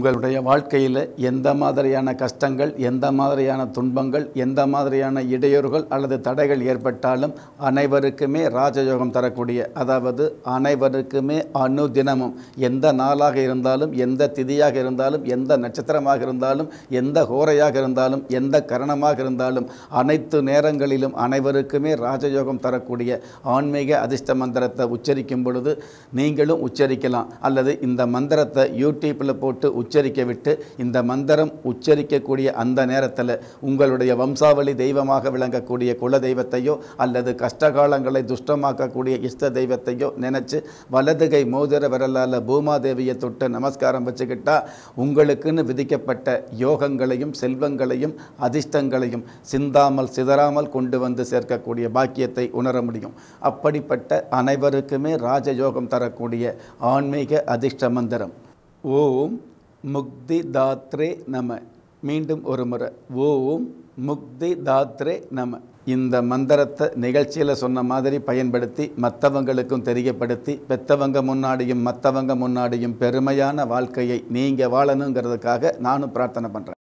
உங்களுடைய வாழ்க்கையில் எந்த மாதிரியான கஷ்டங்கள் எந்த மாதிரியான துன்பங்கள் எந்த மாதிரியான இடையூறுகள் அல்லது தடைகள் ஏற்பட்டாலும் அனைவருக்குமே ராஜயோகம் தரக்கூடிய அதாவது அனைவருக்குமே அனுதினமும் எந்த நாளாக இருந்தாலும் எந்த திதியாக இருந்தாலும் எந்த நட்சத்திரமாக இருந்தாலும் எந்த ஹோரையாக இருந்தாலும் எந்த கரணமாக இருந்தாலும் அனைத்து நேரங்களிலும் அனைவருக்குமே ராஜயோகம் தரக்கூடிய ஆன்மீக அதிர்ஷ்ட மந்திரத்தை உச்சரிக்கும் பொழுது நீங்களும் உச்சரிக்கலாம் அல்லது இந்த மந்திரத்தை யூடியூப்பில் போட்டு உச்சரிக்க விட்டு இந்த மந்திரம் உச்சரிக்கக்கூடிய அந்த நேரத்தில் உங்களுடைய வம்சாவளி தெய்வமாக விளங்கக்கூடிய குல தெய்வத்தையோ அல்லது கஷ்டகாலங்களை துஷ்டமாக்கக்கூடிய இஷ்ட தெய்வத்தையோ நினச்சி வலதுகை மோதிர விரலால் பூமாதேவியை தொட்டு நமஸ்காரம் வச்சுக்கிட்டா உங்களுக்குன்னு விதிக்கப்பட்ட யோகங்களையும் செல்வங்களையும் அதிர்ஷ்டங்களையும் சிந்தாமல் சிதறாமல் கொண்டு வந்து சேர்க்கக்கூடிய பாக்கியத்தை உணர முடியும் அப்படிப்பட்ட அனைவருக்குமே ராஜயோகம் தரக்கூடிய ஆன்மீக அதிர்ஷ்ட மந்திரம் ஓம் முக்தி தாத்ரே நம மீண்டும் ஒரு முறை ஓம் முக்தி தாத்ரே நம இந்த மந்திரத்தை நிகழ்ச்சியில் சொன்ன மாதிரி பயன்படுத்தி மற்றவங்களுக்கும் தெரியப்படுத்தி பெத்தவங்க முன்னாடியும் மற்றவங்க முன்னாடியும் பெருமையான வாழ்க்கையை நீங்கள் வாழணுங்கிறதுக்காக நானும் பிரார்த்தனை பண்ணுறேன்